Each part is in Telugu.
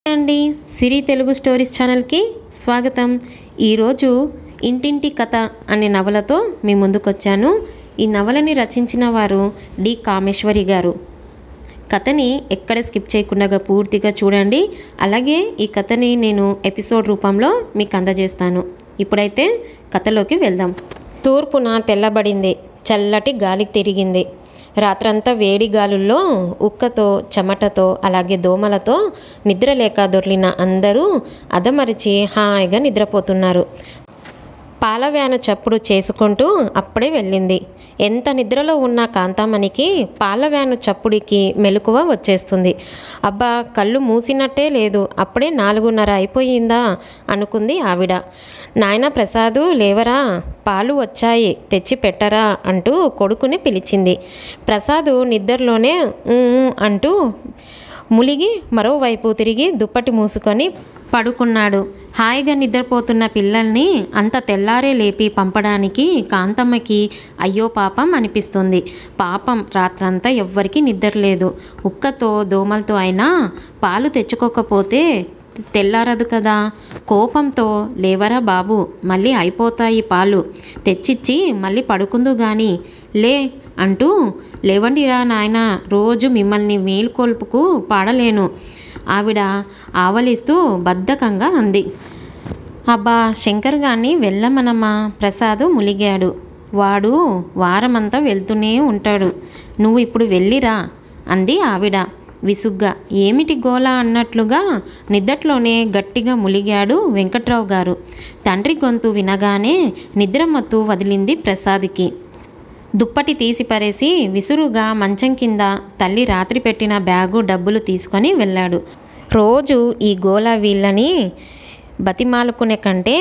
అండి సిరి తెలుగు స్టోరీస్ ఛానల్కి స్వాగతం ఈరోజు ఇంటింటి కథ అనే నవలతో మీ ముందుకొచ్చాను ఈ నవలని రచించిన వారు డి కామేశ్వరి గారు కథని ఎక్కడ స్కిప్ చేయకుండా పూర్తిగా చూడండి అలాగే ఈ కథని నేను ఎపిసోడ్ రూపంలో మీకు అందజేస్తాను ఇప్పుడైతే కథలోకి వెళ్దాం తూర్పున తెల్లబడింది చల్లటి గాలి తిరిగింది రాత్రంతా వేడి గాలుల్లో ఉక్కతో చెమటతో అలాగే దోమలతో నిద్రలేక దొర్లిన అందరూ అదమరిచి హాయిగా నిద్రపోతున్నారు పాల వ్యాను చప్పుడు చేసుకుంటూ అప్పుడే వెళ్ళింది ఎంత నిద్రలో ఉన్న కాంతామణికి పాల వ్యాను చప్పుడికి మెలకువ వచ్చేస్తుంది అబ్బా కళ్ళు మూసినట్టే లేదు అప్పుడే నాలుగున్నర అయిపోయిందా అనుకుంది ఆవిడ నాయన ప్రసాదు లేవరా పాలు వచ్చాయి తెచ్చి పెట్టరా అంటూ కొడుకుని పిలిచింది ప్రసాదు నిద్రలోనే "ఊ, ఊ" అంటూ ములిగి మరోవైపు తిరిగి దుప్పటి మూసుకొని పడుకున్నాడు హాయిగా నిద్రపోతున్న పిల్లల్ని అంత తెల్లారే లేపి పంపడానికి కాంతమ్మకి అయ్యో పాపం అనిపిస్తుంది పాపం రాత్రంతా ఎవ్వరికీ నిద్ర లేదు ఉక్కతో దోమలతో అయినా పాలు తెచ్చుకోకపోతే తెల్లారదు కదా కోపంతో లేవరా బాబు మళ్ళీ అయిపోతాయి పాలు తెచ్చిచ్చి మళ్ళీ పడుకుందు గాని లే అంటూ లేవండిరా నాయన రోజు మిమ్మల్ని మేల్కొల్పుకు పాడలేను ఆవిడ ఆవలిస్తూ బద్ధకంగా అంది అబ్బా శంకర్ గారిని వెళ్ళమనమ్మా ప్రసాదు ములిగాడు వాడు వారమంతా వెళ్తూనే ఉంటాడు నువ్వు ఇప్పుడు వెళ్ళిరా అంది ఆవిడ విసుగ్గా ఏమిటి గోల అన్నట్లుగా నిద్దట్లోనే గట్టిగా ములిగాడు వెంకట్రావు గారు తండ్రి గొంతు వినగానే నిద్రమత్తు వదిలింది ప్రసాద్కి దుప్పటి తీసి పరేసి విసురుగా మంచం కింద తల్లి రాత్రి పెట్టిన బ్యాగు డబ్బులు తీసుకొని వెళ్ళాడు రోజు ఈ గోల వీళ్ళని బతిమాలుకునే కంటే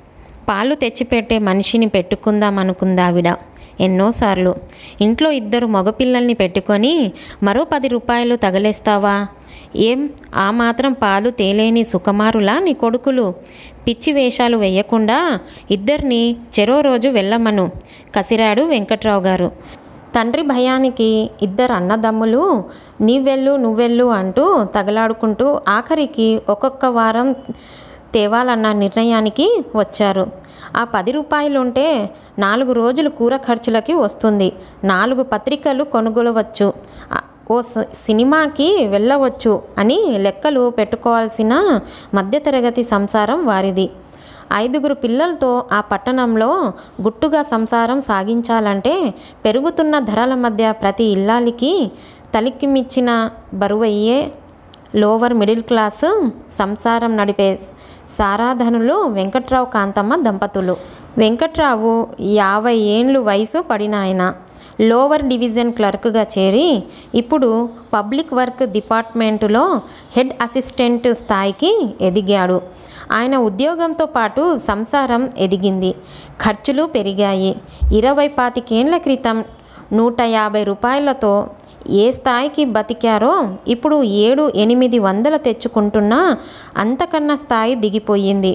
పాలు తెచ్చిపెట్టే మనిషిని పెట్టుకుందాం అనుకుందావిడ ఎన్నోసార్లు ఇంట్లో ఇద్దరు మగపిల్లల్ని పెట్టుకొని మరో పది రూపాయలు తగలేస్తావా ఏం ఆ మాత్రం పాలు తేలేని సుకుమారులా నీ కొడుకులు పిచ్చి వేషాలు వేయకుండా ఇద్దరిని చెరో రోజు వెళ్ళమను కసిరాడు వెంకట్రావు గారు తండ్రి భయానికి ఇద్దరు అన్నదమ్ములు నీవెళ్ళు నువ్వెళ్ళు అంటూ తగలాడుకుంటూ ఆఖరికి ఒక్కొక్క వారం తేవాలన్న నిర్ణయానికి వచ్చారు ఆ పది రూపాయలుంటే నాలుగు రోజులు కూర ఖర్చులకి వస్తుంది నాలుగు పత్రికలు కొనుగోలవచ్చు ఆ- ఓ సి- సినిమాకి వెళ్ళవచ్చు అని లెక్కలు పెట్టుకోవాల్సిన మధ్యతరగతి సంసారం వారిది ఐదుగురు పిల్లలతో ఆ పట్టణంలో గుట్టుగా సంసారం సాగించాలంటే పెరుగుతున్న ధరల మధ్య ప్రతి ఇల్లాలికి తలికిమిచ్చిన బరువయ్యే లోవర్ మిడిల్ క్లాసు సంసారం నడిపే సారాధనులు వెంకట్రావు కాంతమ్మ దంపతులు వెంకట్రావు యాభై ఏండ్లు వయసు పడిన ఆయన లోవర్ డివిజన్ క్లర్క్గా చేరి ఇప్పుడు పబ్లిక్ వర్క్ డిపార్ట్మెంటులో హెడ్ అసిస్టెంట్ స్థాయికి ఎదిగాడు ఆయన ఉద్యోగంతో పాటు సంసారం ఎదిగింది ఖర్చులు పెరిగాయి ఇరవై పాతికేండ్ల క్రితం నూట యాభై రూపాయలతో ఏ స్థాయికి బతికారో ఇప్పుడు ఏడు ఎనిమిది వందలు తెచ్చుకుంటున్నా అంతకన్నా స్థాయి దిగిపోయింది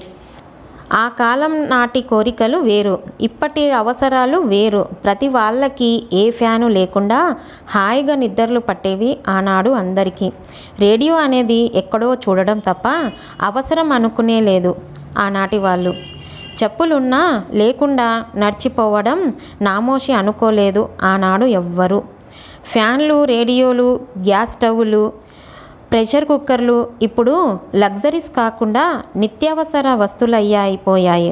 ఆ కాలం నాటి కోరికలు వేరు ఇప్పటి అవసరాలు వేరు ప్రతి వాళ్ళకి ఏ ఫ్యాను లేకుండా హాయిగా నిద్రలు పట్టేవి ఆనాడు అందరికీ రేడియో అనేది ఎక్కడో చూడడం తప్ప అవసరం అనుకునే లేదు ఆనాటి వాళ్ళు చెప్పులున్నా లేకుండా నడిచిపోవడం నామోషి అనుకోలేదు ఆనాడు ఎవ్వరు ఫ్యాన్లు రేడియోలు గ్యాస్ స్టవ్లు ప్రెషర్ కుక్కర్లు ఇప్పుడు లగ్జరీస్ కాకుండా నిత్యావసర వస్తువులయ్యాయిపోయాయి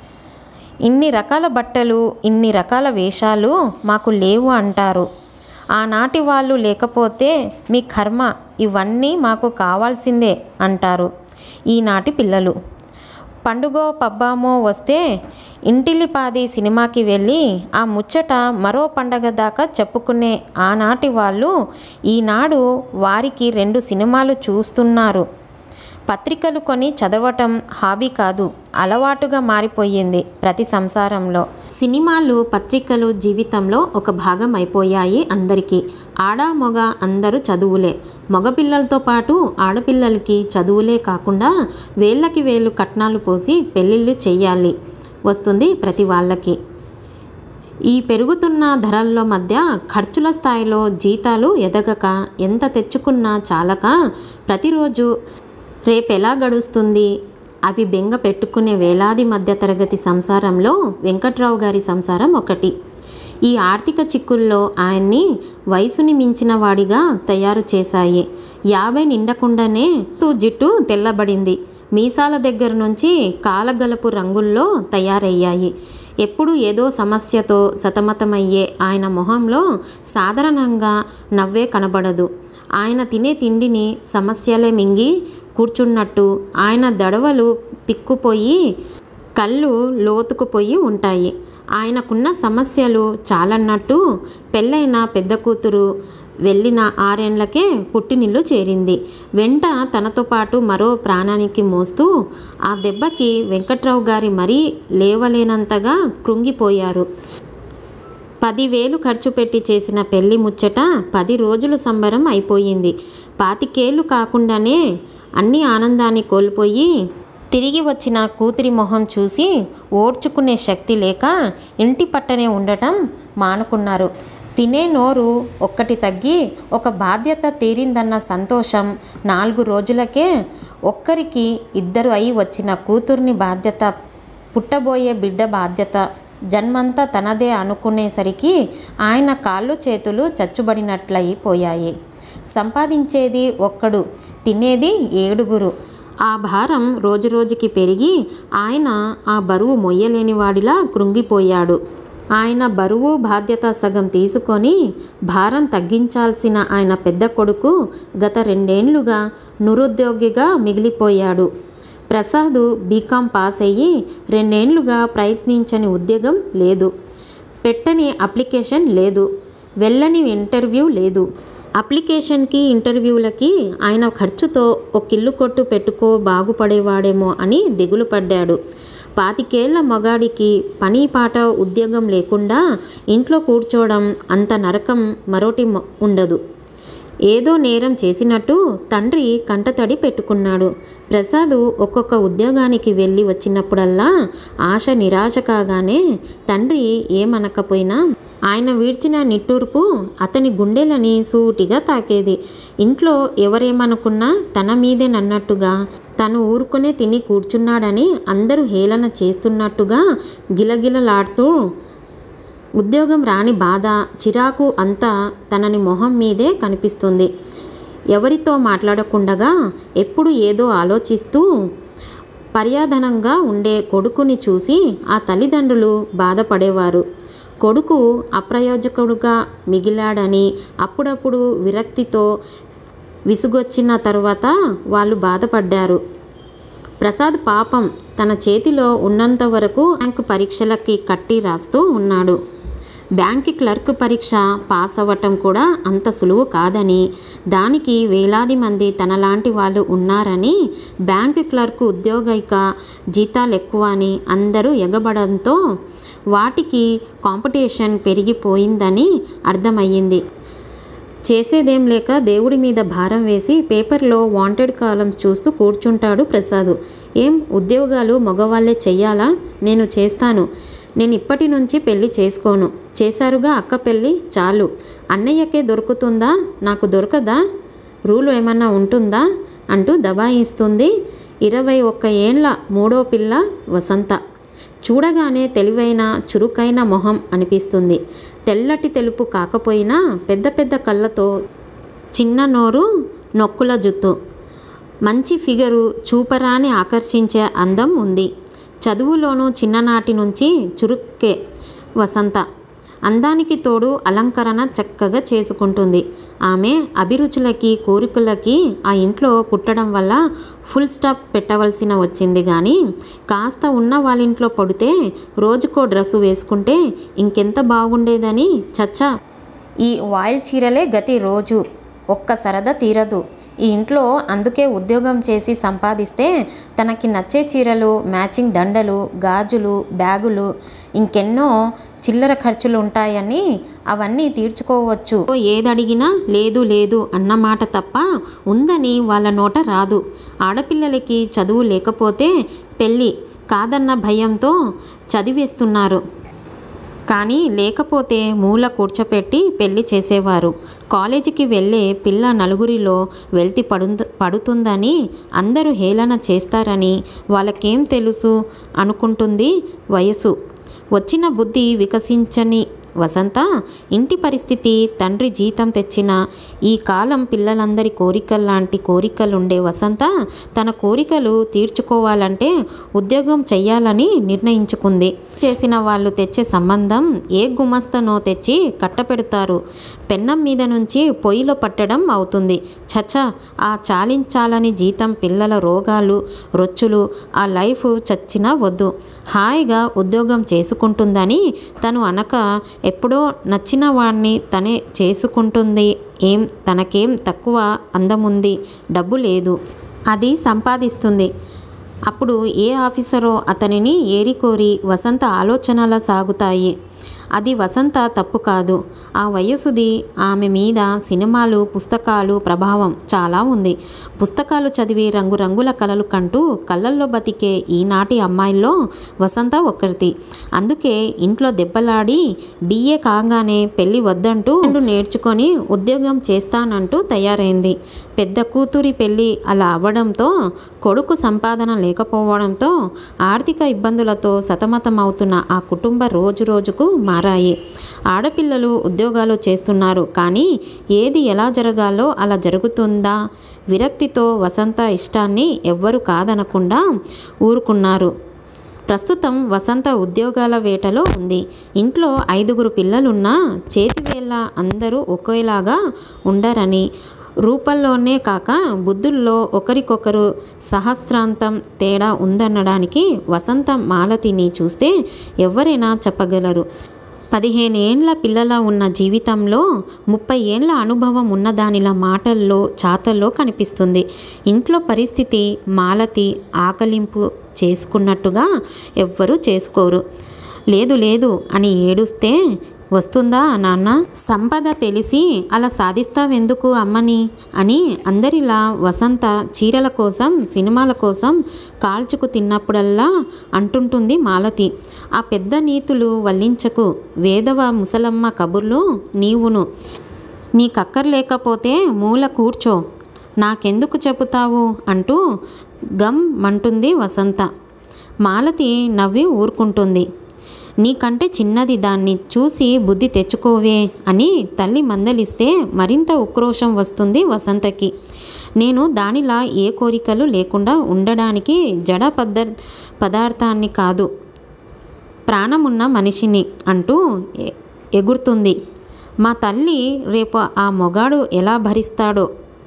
ఇన్ని రకాల బట్టలు ఇన్ని రకాల వేషాలు మాకు లేవు అంటారు ఆనాటి వాళ్ళు లేకపోతే మీ కర్మ ఇవన్నీ మాకు కావాల్సిందే అంటారు ఈనాటి పిల్లలు పండుగో పబ్బామో వస్తే ఇంటిల్లిపాది సినిమాకి వెళ్ళి ఆ ముచ్చట మరో పండగ దాకా చెప్పుకునే ఆనాటి వాళ్ళు ఈనాడు వారికి రెండు సినిమాలు చూస్తున్నారు పత్రికలు కొని చదవటం హాబీ కాదు అలవాటుగా మారిపోయింది ప్రతి సంసారంలో సినిమాలు పత్రికలు జీవితంలో ఒక భాగం అయిపోయాయి అందరికీ ఆడ మగ అందరూ చదువులే మగపిల్లలతో పాటు ఆడపిల్లలకి చదువులే కాకుండా వేళ్ళకి వేళ్ళు కట్నాలు పోసి పెళ్ళిళ్ళు చెయ్యాలి వస్తుంది ప్రతి వాళ్ళకి ఈ పెరుగుతున్న ధరల్లో మధ్య ఖర్చుల స్థాయిలో జీతాలు ఎదగక ఎంత తెచ్చుకున్నా చాలక ప్రతిరోజు రేపెలా గడుస్తుంది అవి బెంగ పెట్టుకునే వేలాది మధ్యతరగతి సంసారంలో వెంకట్రావు గారి సంసారం ఒకటి ఈ ఆర్థిక చిక్కుల్లో ఆయన్ని వయసుని మించిన వాడిగా తయారు చేశాయి యాభై నిండకుండానే తూ జిట్టు తెల్లబడింది మీసాల దగ్గర నుంచి కాలగలపు రంగుల్లో తయారయ్యాయి ఎప్పుడు ఏదో సమస్యతో సతమతమయ్యే ఆయన మొహంలో సాధారణంగా నవ్వే కనబడదు ఆయన తినే తిండిని సమస్యలే మింగి కూర్చున్నట్టు ఆయన దడవలు పిక్కుపోయి కళ్ళు లోతుకుపోయి ఉంటాయి ఆయనకున్న సమస్యలు చాలన్నట్టు పెళ్ళైన పెద్ద కూతురు వెళ్ళిన ఆరేండ్లకే పుట్టినిల్లు చేరింది వెంట తనతో పాటు మరో ప్రాణానికి మోస్తూ ఆ దెబ్బకి వెంకట్రావు గారి మరీ లేవలేనంతగా కృంగిపోయారు పదివేలు ఖర్చు పెట్టి చేసిన పెళ్లి ముచ్చట పది రోజులు సంబరం అయిపోయింది పాతికేళ్ళు కాకుండానే అన్ని ఆనందాన్ని కోల్పోయి తిరిగి వచ్చిన కూతురి మొహం చూసి ఓర్చుకునే శక్తి లేక ఇంటి పట్టనే ఉండటం మానుకున్నారు తినే నోరు ఒక్కటి తగ్గి ఒక బాధ్యత తీరిందన్న సంతోషం నాలుగు రోజులకే ఒక్కరికి ఇద్దరు అయి వచ్చిన కూతుర్ని బాధ్యత పుట్టబోయే బిడ్డ బాధ్యత జన్మంతా తనదే అనుకునేసరికి ఆయన కాళ్ళు చేతులు చచ్చుబడినట్లయిపోయాయి సంపాదించేది ఒక్కడు తినేది ఏడుగురు ఆ భారం రోజురోజుకి పెరిగి ఆయన ఆ బరువు మొయ్యలేని వాడిలా కృంగిపోయాడు ఆయన బరువు బాధ్యత సగం తీసుకొని భారం తగ్గించాల్సిన ఆయన పెద్ద కొడుకు గత రెండేండ్లుగా నిరుద్యోగిగా మిగిలిపోయాడు ప్రసాద్ బీకాం పాస్ అయ్యి రెండేండ్లుగా ప్రయత్నించని ఉద్యోగం లేదు పెట్టని అప్లికేషన్ లేదు వెళ్ళని ఇంటర్వ్యూ లేదు అప్లికేషన్కి ఇంటర్వ్యూలకి ఆయన ఖర్చుతో ఒక ఇల్లు కొట్టు పెట్టుకో బాగుపడేవాడేమో అని దిగులు పడ్డాడు పాతికేళ్ల మగాడికి పని పాట ఉద్యోగం లేకుండా ఇంట్లో కూర్చోవడం అంత నరకం మరోటి మ- ఉండదు ఏదో నేరం చేసినట్టు తండ్రి కంటతడి పెట్టుకున్నాడు ప్రసాద్ ఒక్కొక్క ఉద్యోగానికి వెళ్ళి వచ్చినప్పుడల్లా ఆశ నిరాశ కాగానే తండ్రి ఏమనకపోయినా ఆయన వీడ్చిన నిట్టూర్పు అతని గుండెలని సూటిగా తాకేది ఇంట్లో ఎవరేమనుకున్నా తన మీదేనన్నట్టుగా తను ఊరుకునే తిని కూర్చున్నాడని అందరూ హేళన చేస్తున్నట్టుగా గిలగిలలాడుతూ ఉద్యోగం రాని బాధ చిరాకు అంతా తనని మొహం మీదే కనిపిస్తుంది ఎవరితో మాట్లాడకుండగా ఎప్పుడు ఏదో ఆలోచిస్తూ పర్యాధనంగా ఉండే కొడుకుని చూసి ఆ తల్లిదండ్రులు బాధపడేవారు కొడుకు అప్రయోజకుడుగా మిగిలాడని అప్పుడప్పుడు విరక్తితో విసుగొచ్చిన తరువాత వాళ్ళు బాధపడ్డారు ప్రసాద్ పాపం తన చేతిలో ఉన్నంత వరకు బ్యాంకు పరీక్షలకి కట్టి రాస్తూ ఉన్నాడు బ్యాంక్ క్లర్క్ పరీక్ష పాస్ అవ్వటం కూడా అంత సులువు కాదని దానికి వేలాది మంది తనలాంటి వాళ్ళు ఉన్నారని బ్యాంక్ క్లర్క్ ఉద్యోగిక జీతాలు ఎక్కువ అని అందరూ ఎగబడంతో వాటికి కాంపిటీషన్ పెరిగిపోయిందని అర్థమయ్యింది చేసేదేం లేక దేవుడి మీద భారం వేసి పేపర్లో వాంటెడ్ కాలమ్స్ చూస్తూ కూర్చుంటాడు ప్రసాద్ ఏం ఉద్యోగాలు మగవాళ్ళే చెయ్యాలా నేను చేస్తాను నేను ఇప్పటి నుంచి పెళ్లి చేసుకోను చేశారుగా అక్క పెళ్ళి చాలు అన్నయ్యకే దొరుకుతుందా నాకు దొరకదా రూలు ఏమన్నా ఉంటుందా అంటూ దబాయిస్తుంది ఇరవై ఒక్క ఏండ్ల మూడో పిల్ల వసంత చూడగానే తెలివైన చురుకైన మొహం అనిపిస్తుంది తెల్లటి తెలుపు కాకపోయినా పెద్ద పెద్ద కళ్ళతో చిన్న నోరు నొక్కుల జుత్తు మంచి ఫిగరు చూపరాని ఆకర్షించే అందం ఉంది చదువులోనూ చిన్ననాటి నుంచి చురుక్కే వసంత అందానికి తోడు అలంకరణ చక్కగా చేసుకుంటుంది ఆమె అభిరుచులకి కోరికలకి ఆ ఇంట్లో పుట్టడం వల్ల ఫుల్ స్టాప్ పెట్టవలసిన వచ్చింది కానీ కాస్త ఉన్న వాళ్ళ ఇంట్లో పడితే రోజుకో డ్రెస్సు వేసుకుంటే ఇంకెంత బాగుండేదని చచ్చా ఈ వాయిల్ చీరలే గతి రోజు ఒక్క సరదా తీరదు ఈ ఇంట్లో అందుకే ఉద్యోగం చేసి సంపాదిస్తే తనకి నచ్చే చీరలు మ్యాచింగ్ దండలు గాజులు బ్యాగులు ఇంకెన్నో చిల్లర ఖర్చులు ఉంటాయని అవన్నీ తీర్చుకోవచ్చు ఏదడిగినా లేదు లేదు అన్నమాట తప్ప ఉందని వాళ్ళ నోట రాదు ఆడపిల్లలకి చదువు లేకపోతే పెళ్ళి కాదన్న భయంతో చదివేస్తున్నారు కానీ లేకపోతే మూల కూర్చోపెట్టి పెళ్లి చేసేవారు కాలేజీకి వెళ్ళే పిల్ల నలుగురిలో వెళ్తి పడు పడుతుందని అందరూ హేళన చేస్తారని వాళ్ళకేం తెలుసు అనుకుంటుంది వయసు వచ్చిన బుద్ధి వికసించని వసంత ఇంటి పరిస్థితి తండ్రి జీతం తెచ్చిన ఈ కాలం పిల్లలందరి కోరికల్లాంటి కోరికలుండే వసంత తన కోరికలు తీర్చుకోవాలంటే ఉద్యోగం చెయ్యాలని నిర్ణయించుకుంది చేసిన వాళ్ళు తెచ్చే సంబంధం ఏ గుమస్తనో తెచ్చి కట్టపెడతారు పెన్నం మీద నుంచి పొయ్యిలో పట్టడం అవుతుంది చచ ఆ చాలించాలని జీతం పిల్లల రోగాలు రొచ్చులు ఆ లైఫ్ చచ్చినా వద్దు హాయిగా ఉద్యోగం చేసుకుంటుందని తను అనక ఎప్పుడో నచ్చిన వాడిని తనే చేసుకుంటుంది ఏం తనకేం తక్కువ అందముంది డబ్బు లేదు అది సంపాదిస్తుంది అప్పుడు ఏ ఆఫీసరో అతనిని ఏరికోరి వసంత ఆలోచనల సాగుతాయి అది వసంత తప్పు కాదు ఆ వయసుది ఆమె మీద సినిమాలు పుస్తకాలు ప్రభావం చాలా ఉంది పుస్తకాలు చదివి రంగురంగుల కలలు కంటూ కళ్ళల్లో బతికే ఈనాటి అమ్మాయిల్లో వసంత ఒక్కరిది అందుకే ఇంట్లో దెబ్బలాడి బిఏ కాగానే పెళ్ళి వద్దంటూ నేర్చుకొని ఉద్యోగం చేస్తానంటూ తయారైంది పెద్ద కూతురి పెళ్ళి అలా అవ్వడంతో కొడుకు సంపాదన లేకపోవడంతో ఆర్థిక ఇబ్బందులతో సతమతమవుతున్న ఆ కుటుంబ రోజు రోజుకు మారాయి ఆడపిల్లలు ఉద్యోగాలు చేస్తున్నారు కానీ ఏది ఎలా జరగాలో అలా జరుగుతుందా విరక్తితో వసంత ఇష్టాన్ని ఎవ్వరు కాదనకుండా ఊరుకున్నారు ప్రస్తుతం వసంత ఉద్యోగాల వేటలో ఉంది ఇంట్లో ఐదుగురు పిల్లలున్నా చేతివేళ్ళ అందరూ ఒకేలాగా ఉండరని రూపంలోనే కాక బుద్ధుల్లో ఒకరికొకరు సహస్రాంతం తేడా ఉందనడానికి వసంత మాలతిని చూస్తే ఎవరైనా చెప్పగలరు పదిహేను ఏండ్ల పిల్లల ఉన్న జీవితంలో ముప్పై ఏండ్ల అనుభవం ఉన్న దానిలా మాటల్లో చాతల్లో కనిపిస్తుంది ఇంట్లో పరిస్థితి మాలతి ఆకలింపు చేసుకున్నట్టుగా ఎవ్వరూ చేసుకోరు లేదు లేదు అని ఏడుస్తే వస్తుందా నాన్న సంపద తెలిసి అలా సాధిస్తావెందుకు అమ్మని అని అందరిలా వసంత చీరల కోసం సినిమాల కోసం కాల్చుకు తిన్నప్పుడల్లా అంటుంటుంది మాలతి ఆ పెద్ద నీతులు వల్లించకు వేదవ ముసలమ్మ కబుర్లు నీవును నీకక్కర్లేకపోతే మూల కూర్చో నాకెందుకు చెబుతావు అంటూ గమ్ మంటుంది వసంత మాలతి నవ్వి ఊరుకుంటుంది నీకంటే చిన్నది దాన్ని చూసి బుద్ధి తెచ్చుకోవే అని తల్లి మందలిస్తే మరింత ఉక్రోషం వస్తుంది వసంతకి నేను దానిలా ఏ కోరికలు లేకుండా ఉండడానికి జడ పదర్ పదార్థాన్ని కాదు ప్రాణమున్న మనిషిని అంటూ ఎ- ఎగురుతుంది మా తల్లి రేపు ఆ మొగాడు ఎలా భరిస్తాడో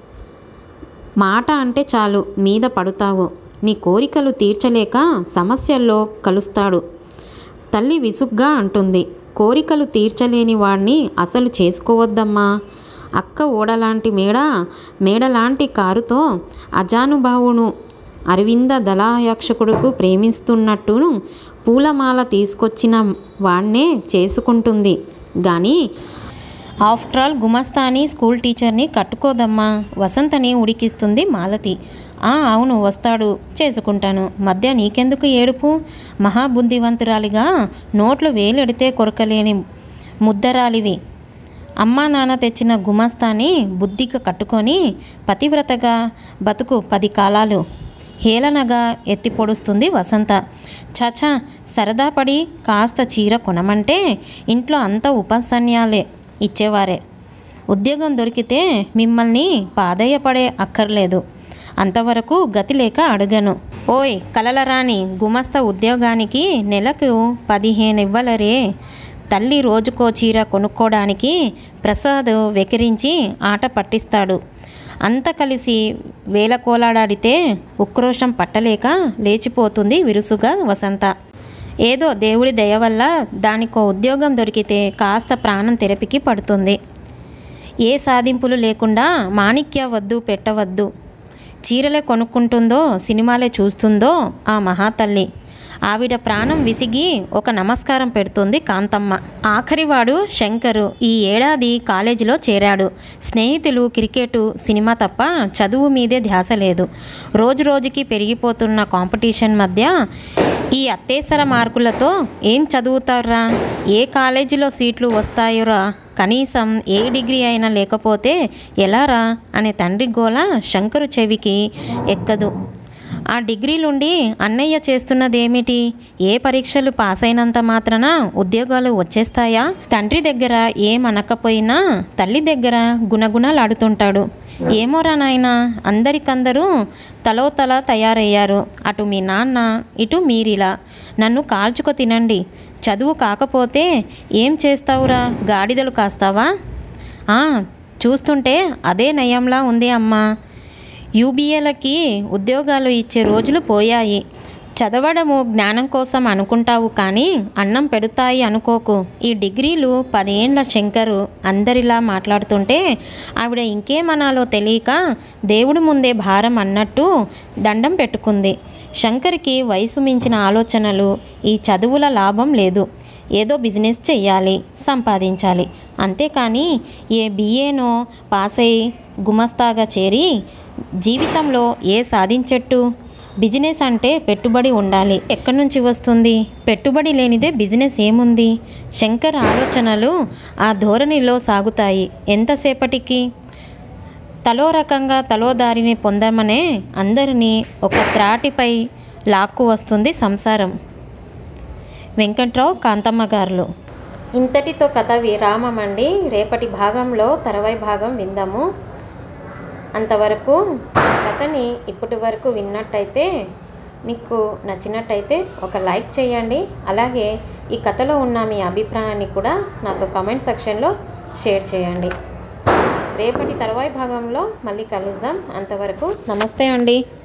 మాట అంటే చాలు మీద పడుతావు నీ కోరికలు తీర్చలేక సమస్యల్లో కలుస్తాడు తల్లి విసుగ్గా అంటుంది కోరికలు తీర్చలేని వాడిని అసలు చేసుకోవద్దమ్మా అక్క ఓడలాంటి మేడ మేడలాంటి కారుతో అజానుభావును అరవింద దళాయక్షకుడుకు ప్రేమిస్తున్నట్టును పూలమాల తీసుకొచ్చిన వాణ్ణే చేసుకుంటుంది కానీ ఆఫ్టర్ ఆల్ గుమస్తాని స్కూల్ టీచర్ని కట్టుకోదమ్మా వసంతని ఉడికిస్తుంది మాలతి ఆ అవును వస్తాడు చేసుకుంటాను మధ్య నీకెందుకు ఏడుపు మహాబుద్ధివంతురాలిగా నోట్లు వేలెడితే కొరకలేని ముద్దరాలివి అమ్మా నాన్న తెచ్చిన గుమస్తాని బుద్ధిగా కట్టుకొని పతివ్రతగా బతుకు పది కాలాలు హేళనగా ఎత్తి పొడుస్తుంది వసంత చచా సరదా పడి కాస్త చీర కొనమంటే ఇంట్లో అంత ఉపసన్యాలే ఇచ్చేవారే ఉద్యోగం దొరికితే మిమ్మల్ని పాదయ్యపడే అక్కర్లేదు అంతవరకు గతి లేక అడగను ఓయ్ కలలరాణి గుమస్త ఉద్యోగానికి నెలకు పదిహేను ఇవ్వలరే తల్లి రోజుకో చీర కొనుక్కోడానికి ప్రసాద్ వెకిరించి ఆట పట్టిస్తాడు అంత కలిసి వేలకోలాడాడితే ఉక్రోషం పట్టలేక లేచిపోతుంది విరుసుగా వసంత ఏదో దేవుడి దయ వల్ల దానికో ఉద్యోగం దొరికితే కాస్త ప్రాణం తెరపికి పడుతుంది ఏ సాధింపులు లేకుండా మాణిక్య వద్దు పెట్టవద్దు చీరలే కొనుక్కుంటుందో సినిమాలే చూస్తుందో ఆ మహాతల్లి ఆవిడ ప్రాణం విసిగి ఒక నమస్కారం పెడుతుంది కాంతమ్మ ఆఖరివాడు శంకరు ఈ ఏడాది కాలేజీలో చేరాడు స్నేహితులు క్రికెట్ సినిమా తప్ప చదువు మీదే ధ్యాస లేదు రోజు రోజుకి పెరిగిపోతున్న కాంపిటీషన్ మధ్య ఈ అత్తేసర మార్కులతో ఏం చదువుతారా ఏ కాలేజీలో సీట్లు వస్తాయోరా కనీసం ఏ డిగ్రీ అయినా లేకపోతే ఎలారా అనే తండ్రి గోల శంకరు చెవికి ఎక్కదు ఆ డిగ్రీలుండి అన్నయ్య చేస్తున్నదేమిటి ఏ పరీక్షలు పాస్ అయినంత మాత్రాన ఉద్యోగాలు వచ్చేస్తాయా తండ్రి దగ్గర ఏమనకపోయినా తల్లి దగ్గర గుణగుణలాడుతుంటాడు ఏమోరా నాయన అందరికందరూ తలో తల తయారయ్యారు అటు మీ నాన్న ఇటు మీరిలా నన్ను కాల్చుకు తినండి చదువు కాకపోతే ఏం చేస్తావురా గాడిదలు కాస్తావా "ఆ, చూస్తుంటే అదే నయంలా ఉంది అమ్మా యూబీఏలకి ఉద్యోగాలు ఇచ్చే రోజులు పోయాయి చదవడము జ్ఞానం కోసం అనుకుంటావు కానీ అన్నం పెడతాయి అనుకోకు ఈ డిగ్రీలు పదేండ్ల శంకరు అందరిలా మాట్లాడుతుంటే ఆవిడ ఇంకేమనాలో తెలియక దేవుడి ముందే భారం అన్నట్టు దండం పెట్టుకుంది శంకర్కి వయసు మించిన ఆలోచనలు ఈ చదువుల లాభం లేదు ఏదో బిజినెస్ చెయ్యాలి సంపాదించాలి అంతేకాని ఏ బిఏనో పాస్ అయి గుమస్తాగా చేరి జీవితంలో ఏ సాధించట్టు బిజినెస్ అంటే పెట్టుబడి ఉండాలి ఎక్కడి నుంచి వస్తుంది పెట్టుబడి లేనిదే బిజినెస్ ఏముంది శంకర్ ఆలోచనలు ఆ ధోరణిలో సాగుతాయి ఎంతసేపటికి తలో రకంగా తలో దారిని పొందమనే అందరినీ ఒక త్రాటిపై లాక్కు వస్తుంది సంసారం వెంకట్రావు కాంతమ్మ గారులు ఇంతటితో కథ విరామం అండి రేపటి భాగంలో తర్వాయి భాగం విందాము అంతవరకు కథని ఇప్పటి వరకు విన్నట్టయితే మీకు నచ్చినట్టయితే ఒక లైక్ చేయండి అలాగే ఈ కథలో ఉన్న మీ అభిప్రాయాన్ని కూడా నాతో కామెంట్ సెక్షన్లో షేర్ చేయండి రేపటి తర్వాయి భాగంలో మళ్ళీ కలుద్దాం అంతవరకు నమస్తే అండి